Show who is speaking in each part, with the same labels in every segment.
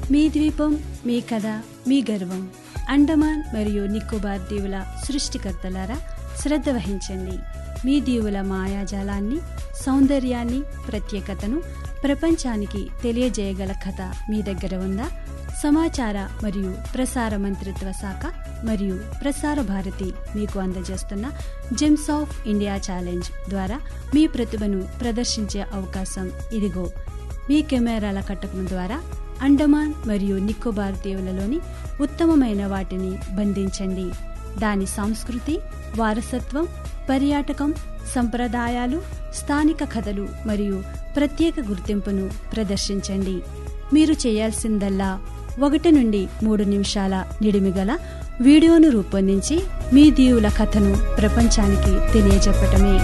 Speaker 1: మీ ద్వీపం మీ కథ మీ గర్వం అండమాన్ మరియు నికోబార్ దీవుల సృష్టికర్తలారా శ్రద్ధ వహించండి మీ దీవుల మాయాజాలాన్ని సౌందర్యాన్ని ప్రత్యేకతను ప్రపంచానికి తెలియజేయగల కథ మీ దగ్గర ఉందా సమాచార మరియు ప్రసార మంత్రిత్వ శాఖ మరియు ప్రసార భారతి మీకు అందజేస్తున్న జెమ్స్ ఆఫ్ ఇండియా ఛాలెంజ్ ద్వారా మీ ప్రతిభను ప్రదర్శించే అవకాశం ఇదిగో మీ కెమెరాల కట్టకం ద్వారా అండమాన్ మరియు నికోబార్ దీవులలోని ఉత్తమమైన వాటిని బంధించండి దాని సంస్కృతి వారసత్వం పర్యాటకం సంప్రదాయాలు స్థానిక కథలు మరియు ప్రత్యేక గుర్తింపును ప్రదర్శించండి మీరు చేయాల్సిందల్లా ఒకటి నుండి మూడు నిమిషాల నిడిమిగల వీడియోను రూపొందించి మీ దీవుల కథను ప్రపంచానికి తెలియజెప్పటమే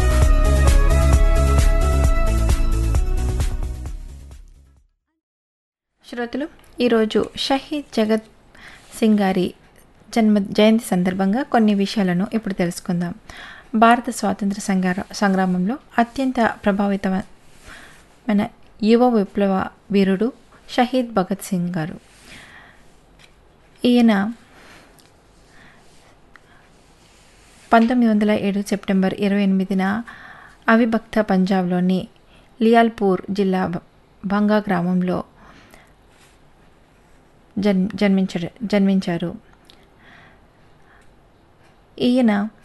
Speaker 2: శ్రోతలు ఈరోజు షహీద్ జగత్ సింగ్ గారి జన్మ జయంతి సందర్భంగా కొన్ని విషయాలను ఇప్పుడు తెలుసుకుందాం భారత స్వాతంత్ర సంగ్రా సంగ్రామంలో అత్యంత ప్రభావితమైన యువ విప్లవ వీరుడు షహీద్ భగత్ సింగ్ గారు ఈయన పంతొమ్మిది వందల ఏడు సెప్టెంబర్ ఇరవై ఎనిమిదిన అవిభక్త పంజాబ్లోని లియాల్పూర్ జిల్లా బంగా గ్రామంలో జన్ జన్మించారు జన్మించారు ఈయన